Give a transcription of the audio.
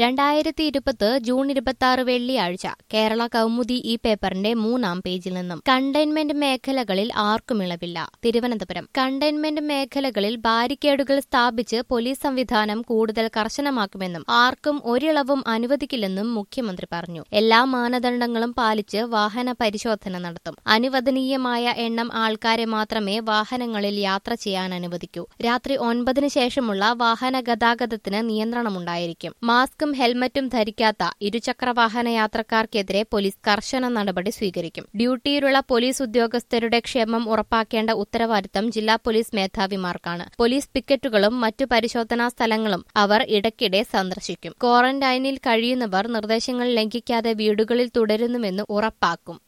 രണ്ടായിരത്തി ഇരുപത് ജൂൺ ഇരുപത്തി ആറ് വെള്ളിയാഴ്ച കേരള കൗമുദി ഈ പേപ്പറിന്റെ മൂന്നാം പേജിൽ നിന്നും കണ്ടെയ്ൻമെന്റ് മേഖലകളിൽ ആർക്കും ഇളവില്ല തിരുവനന്തപുരം കണ്ടെയ്ൻമെന്റ് മേഖലകളിൽ ബാരിക്കേഡുകൾ സ്ഥാപിച്ച് പോലീസ് സംവിധാനം കൂടുതൽ കർശനമാക്കുമെന്നും ആർക്കും ഒരിളവും അനുവദിക്കില്ലെന്നും മുഖ്യമന്ത്രി പറഞ്ഞു എല്ലാ മാനദണ്ഡങ്ങളും പാലിച്ച് വാഹന പരിശോധന നടത്തും അനുവദനീയമായ എണ്ണം ആൾക്കാരെ മാത്രമേ വാഹനങ്ങളിൽ യാത്ര ചെയ്യാൻ അനുവദിക്കൂ രാത്രി ഒൻപതിന് ശേഷമുള്ള വാഹന ഗതാഗതത്തിന് നിയന്ത്രണമുണ്ടായിരിക്കും മാസ്കും ഹെൽമറ്റും ധരിക്കാത്ത ഇരുചക്രവാഹന യാത്രക്കാർക്കെതിരെ പോലീസ് കർശന നടപടി സ്വീകരിക്കും ഡ്യൂട്ടിയിലുള്ള പോലീസ് ഉദ്യോഗസ്ഥരുടെ ക്ഷേമം ഉറപ്പാക്കേണ്ട ഉത്തരവാദിത്തം ജില്ലാ പോലീസ് മേധാവിമാർക്കാണ് പോലീസ് പിക്കറ്റുകളും മറ്റു പരിശോധനാ സ്ഥലങ്ങളും അവർ ഇടയ്ക്കിടെ സന്ദർശിക്കും ക്വാറന്റൈനിൽ കഴിയുന്നവർ നിർദ്ദേശങ്ങൾ ലംഘിക്കാതെ വീടുകളിൽ തുടരുന്നുവെന്ന് ഉറപ്പാക്കും